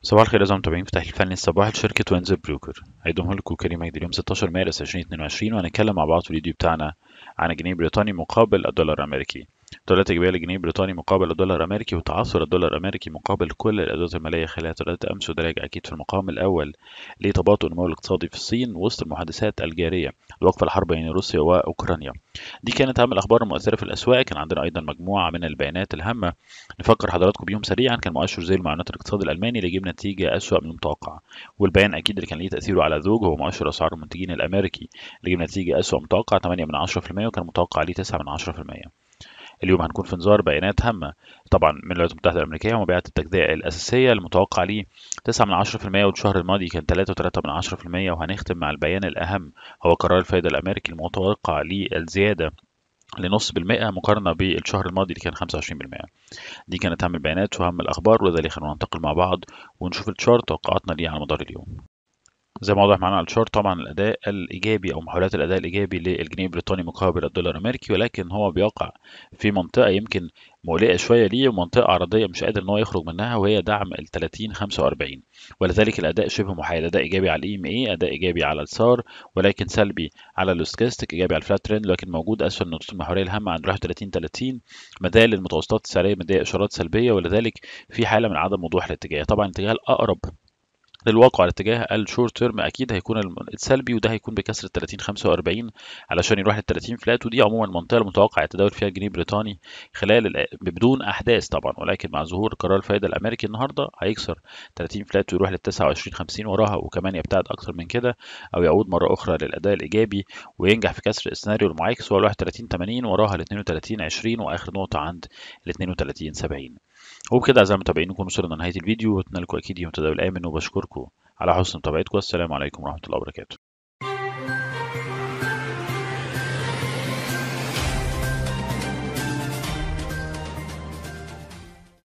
صباح الخير أعزائي المتابعين في تحليل فني الصباح لشركة وينزر بروكر هيدهم لكم كريم مجدي اليوم 16 مارس 2022 وهنتكلم مع بعض في الفيديو بتاعنا عن الجنيه البريطاني مقابل الدولار الأمريكي تداولات إيجابية للجنيه البريطاني مقابل الدولار الأمريكي وتعثر الدولار الأمريكي مقابل كل الأدوات المالية خلال تداولات أمس وده راجع أكيد في المقام الأول لتباطؤ النمو الاقتصادي في الصين وسط المحادثات الجارية لوقف الحرب بين روسيا وأوكرانيا دي كانت أهم الأخبار المؤثرة في الأسواق كان عندنا أيضا مجموعة من البيانات الهامة نفكر حضراتكم بيهم سريعا كان مؤشر زي المعلومات الاقتصادي الألماني اللي جاب نتيجة أسوأ من المتوقع والبيان أكيد اللي كان ليه تأثيره على ذوج هو مؤشر أسعار المنتجين الأمريكي اللي جاب نتيجة أسوأ من متوقع 8 من 10% وكان متوقع عليه 9 من 10% اليوم هنكون في انذار بيانات هامة طبعا من الولايات المتحدة الأمريكية ومبيعات التجزئة الأساسية المتوقع ليه 9 من 10% والشهر الماضي كان 3.3 من 10% وهنختم مع البيان الأهم هو قرار الفائدة الأمريكي المتوقع للزيادة لنص بالمئة مقارنة بالشهر الماضي اللي كان 25% دي كانت أهم البيانات وأهم الأخبار وده اللي خلونا ننتقل مع بعض ونشوف الشارت توقعاتنا ليه على مدار اليوم زي ما واضح معانا على الشارت طبعا الاداء الايجابي او محاولات الاداء الايجابي للجنيه البريطاني مقابل الدولار الامريكي ولكن هو بيقع في منطقه يمكن مقلقه شويه ليه ومنطقه عرضيه مش قادر ان هو يخرج منها وهي دعم ال 30 45 ولذلك الاداء شبه محايد اداء ايجابي على الاي ام اي اداء ايجابي على السار ولكن سلبي على الاستوكاستيك ايجابي على الفلات ترند لكن موجود اسفل النقطه المحوريه الهامه عند 31 30 مدال المتوسطات السعريه مديه اشارات سلبيه ولذلك في حاله من عدم وضوح الاتجاه طبعا الاتجاه الاقرب للواقع الاتجاه الشورت تيرم اكيد هيكون السلبي وده هيكون بكسر 30 45 علشان يروح لل 30 فلات ودي عموما المنطقه المتوقع يتداول فيها الجنيه البريطاني خلال بدون احداث طبعا ولكن مع ظهور قرار الفائده الامريكي النهارده هيكسر 30 فلات ويروح لل 29 50 وراها وكمان يبتعد اكتر من كده او يعود مره اخرى للاداء الايجابي وينجح في كسر السيناريو المعاكس وهو 31 80 وراها ل 32 20 واخر نقطه عند ال 32 70 وبكده اعزائي المتابعين نكون وصلنا لنهايه الفيديو واتمنى لكم اكيد يوم تداول امن وبشكركم على حسن متابعتكم والسلام عليكم ورحمه الله وبركاته